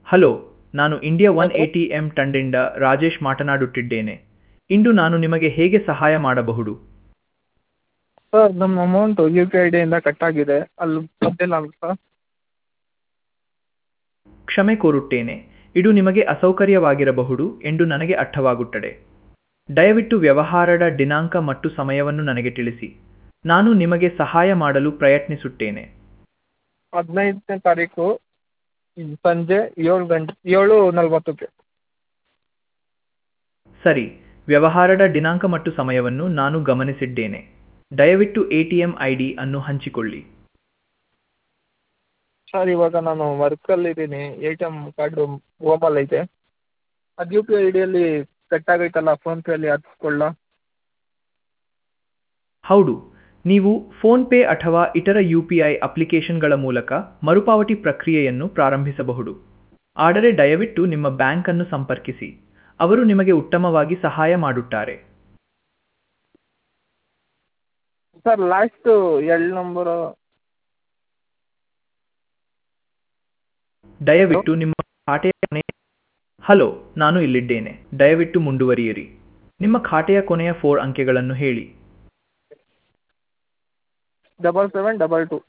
hello ನಾನು India one A T M ತಂಡದಿಂದ ರಾಜೇಶ್ ಮಾತನಾಡುತ್ತಿದ್ದೇನೆ ಇಂದು ನಾನು ನಿಮಗೆ ಹೇಗೆ ಸಹಾಯ ಮಾಡಬಹುದು ಸರ್ ನಮ್ಮ ಅಮೌಂಟು ಯು ಪಿ ಐ ಡಿಯಿಂದ ಕಟ್ ಆಗಿದೆ ಅಲ್ಲಿ ಬಂದಿಲ್ಲ ಅಲ್ಲ ಸರ್ ಕ್ಷಮೆ ಕೋರುತ್ತೇನೆ ಇದು ನಿಮಗೆ ಅಸೌಕರ್ಯವಾಗಿರಬಹುದು ಎಂದು ನನಗೆ ಅರ್ಥವಾಗುತ್ತದೆ ದಯವಿಟ್ಟು ವ್ಯವಹಾರದ ದಿನಾಂಕ ಮತ್ತು ಸಮಯವನ್ನು ನನಗೆ ತಿಳಿಸಿ ನಾನು ನಿಮಗೆ ಸಹಾಯ ಮಾಡಲು ಪ್ರಯತ್ನಿಸುತ್ತೇನೆ ಹದಿನೈದನೇ ತಾರೀಕು ಸಂಜೆ ಏಳು ಗಂಟೆ ಏಳು ನಲ್ವತ್ತಕ್ಕೆ ಸರಿ ವ್ಯವಹಾರದ ದಿನಾಂಕ ಮತ್ತು ಸಮಯವನ್ನು ನಾನು ಗಮನಿಸಿದ್ದೇನೆ ದಯವಿಟ್ಟು A T M I D ಅನ್ನು ಹಂಚಿಕೊಳ್ಳಿ ಸರ್ ಇವಾಗ ನಾನು ವರ್ಕಲ್ಲಿದ್ದೀನಿ ಎ ಟಿ ಎಮ್ ಕಾರ್ಡು ಹೋಮಲ್ಲಿ ಐತೆ ಅದು ಯು ಪಿ ಐ ಡಿಯಲ್ಲಿ ಕಟ್ ಆಗೈತಲ್ಲ ಫೋನ್ಪೇಯಲ್ಲಿ ಹಾಕ್ಸ್ಕೊಳ್ಳಾ ಹೌದು ನೀವು ಫೋನ್ಪೇ ಅಥವಾ ಇತರ ಯು ಪಿ ಐ ಅಪ್ಲಿಕೇಶನ್ಗಳ ಮೂಲಕ ಮರುಪಾವತಿ ಪ್ರಕ್ರಿಯೆಯನ್ನು ಪ್ರಾರಂಭಿಸಬಹುದು ಆದರೆ ದಯವಿಟ್ಟು ನಿಮ್ಮ ಬ್ಯಾಂಕ್ ಅನ್ನು ಸಂಪರ್ಕಿಸಿ ಅವರು ನಿಮಗೆ ಉತ್ತಮವಾಗಿ ಸಹಾಯ ಮಾಡುತ್ತಾರೆ ಸರ್ ಲಾಸ್ಟು ಎರಡು ನಂಬರು ದಯವಿಟ್ಟು ನಿಮ್ಮ ಖಾತೆಯ ಕೊನೆಯ ಹಲೋ ನಾನು ಇಲ್ಲಿದ್ದೇನೆ ದಯವಿಟ್ಟು ಮುಂದುವರಿಯಿರಿ ನಿಮ್ಮ ಖಾತೆಯ ಕೊನೆಯ ಫೋರ್ ಅಂಕೆಗಳನ್ನು ಹೇಳಿ ಡಬಲ್ ಸೆವೆನ್ ಡಬಲ್ ಟು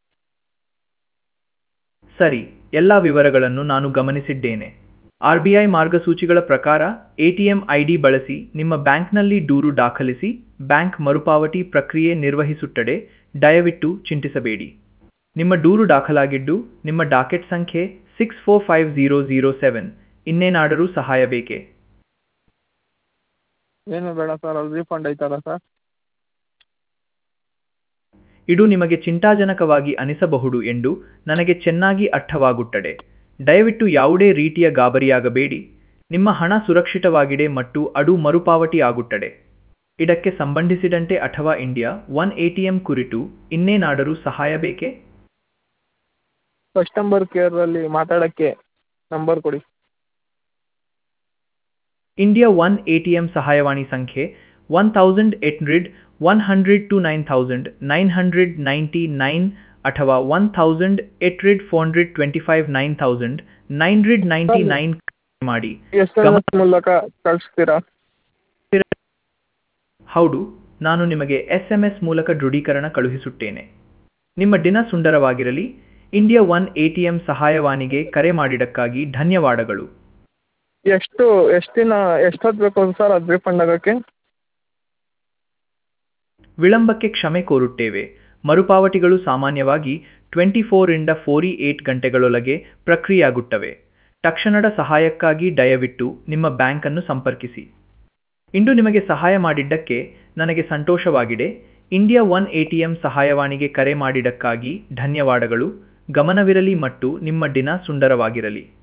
ಸರಿ ಎಲ್ಲ ವಿವರಗಳನ್ನು ನಾನು ಗಮನಿಸಿದ್ದೇನೆ ಆರ್ ಬಿ ಐ ಮಾರ್ಗಸೂಚಿಗಳ ಪ್ರಕಾರ ಎಟಿಎಂ ಐ ಡಿ ಬಳಸಿ ನಿಮ್ಮ ಬ್ಯಾಂಕ್ನಲ್ಲಿ ದೂರು ದಾಖಲಿಸಿ ಬ್ಯಾಂಕ್ ಮರುಪಾವತಿ ಪ್ರಕ್ರಿಯೆ ನಿರ್ವಹಿಸುತ್ತದೆ ದಯವಿಟ್ಟು ಚಿಂತಿಸಬೇಡಿ ನಿಮ್ಮ ದೂರು ದಾಖಲಾಗಿದ್ದು ನಿಮ್ಮ ಡಾಕೆಟ್ ಸಂಖ್ಯೆ six four five zero zero seven ಇನ್ನೇನಾದರೂ ಸಹಾಯ ಬೇಕೇ ಏನು ಬೇಡ ಸರ್ ಅಲ್ಲಿ ರೀಫಂಡ್ ಐತಲ್ಲ ಸರ್ ಇದು ನಿಮಗೆ ಚಿಂತಾಜನಕವಾಗಿ ಅನಿಸಬಹುದು ಎಂದು ನನಗೆ ಚೆನ್ನಾಗಿ ಅರ್ಥವಾಗುತ್ತದೆ ದಯವಿಟ್ಟು ಯಾವುದೇ ರೀತಿಯ ಗಾಬರಿಯಾಗಬೇಡಿ ನಿಮ್ಮ ಹಣ ಸುರಕ್ಷಿತವಾಗಿದೆ ಮತ್ತು ಅದು ಮರುಪಾವತಿ ಆಗುತ್ತದೆ ಇದಕ್ಕೆ ಸಂಬಂಧಿಸಿದಂತೆ ಅಥವಾ ಇಂಡಿಯಾ ಒನ್ ಎಟಿಎಂ ಕುರಿತು ಇನ್ನೇನಾದರೂ ಸಹಾಯ ಬೇಕೇ ಕಸ್ಟಮರ್ ಕೇರಲ್ಲಿ ಮಾತಾಡೋಕ್ಕೆ ನಂಬರ್ ಕೊಡಿ ಇಂಡಿಯಾ ಒನ್ ಎಟಿಎಂ ಸಹಾಯವಾಣಿ ಸಂಖ್ಯೆ one thousand eight hundred one hundred two nine thousand nine hundred ninety nine ಅಥವಾ one thousand eight hundred four hundred twenty five nine thousand nine hundred ninety nine ಮಾಡಿ S M S ಮೂಲಕ ಕಳಿಸ್ತೀರಾ ಹೌದು ನಾನು ನಿಮಗೆ S M S ಮೂಲಕ ದೃಢೀಕರಣ ಕಳುಹಿಸುತ್ತೇನೆ ನಿಮ್ಮ ದಿನ ಸುಂದರವಾಗಿರಲಿ ಇಂಡಿಯಾ ಒನ್ ಎಟಿಎಂ ಸಹಾಯವಾಣಿಗೆ ಕರೆ ಮಾಡಿದ್ದಕ್ಕಾಗಿ ಧನ್ಯವಾದಗಳು ಎಷ್ಟು ಎಷ್ಟು ದಿನ ಎಷ್ಟೊತ್ತು ಬೇಕು ಸರ್ ಅದು ರೀಫಂಡ್ ಆಗೋಕ್ಕೆ ವಿಳಂಬಕ್ಕೆ ಕ್ಷಮೆ ಕೋರುತ್ತೇವೆ ಮರುಪಾವತಿಗಳು ಸಾಮಾನ್ಯವಾಗಿ ಟ್ವೆಂಟಿ ಫೋರಿಂದ ಫೋರ್ಟಿ ಏಟ್ ಗಂಟೆಗಳೊಳಗೆ ಪ್ರಕ್ರಿಯೆಯಾಗುತ್ತವೆ ತಕ್ಷಣದ ಸಹಾಯಕ್ಕಾಗಿ ದಯವಿಟ್ಟು ನಿಮ್ಮ ಬ್ಯಾಂಕನ್ನು ಸಂಪರ್ಕಿಸಿ ಇಂದು ನಿಮಗೆ ಸಹಾಯ ಮಾಡಿದ್ದಕ್ಕೆ ನನಗೆ ಸಂತೋಷವಾಗಿದೆ ಇಂಡಿಯಾ ಒನ್ ಎಟಿಎಂ ಸಹಾಯವಾಣಿಗೆ ಕರೆ ಮಾಡಿದ್ದಕ್ಕಾಗಿ ಧನ್ಯವಾದಗಳು ಗಮನವಿರಲಿ ಮತ್ತು ನಿಮ್ಮ ದಿನ ಸುಂದರವಾಗಿರಲಿ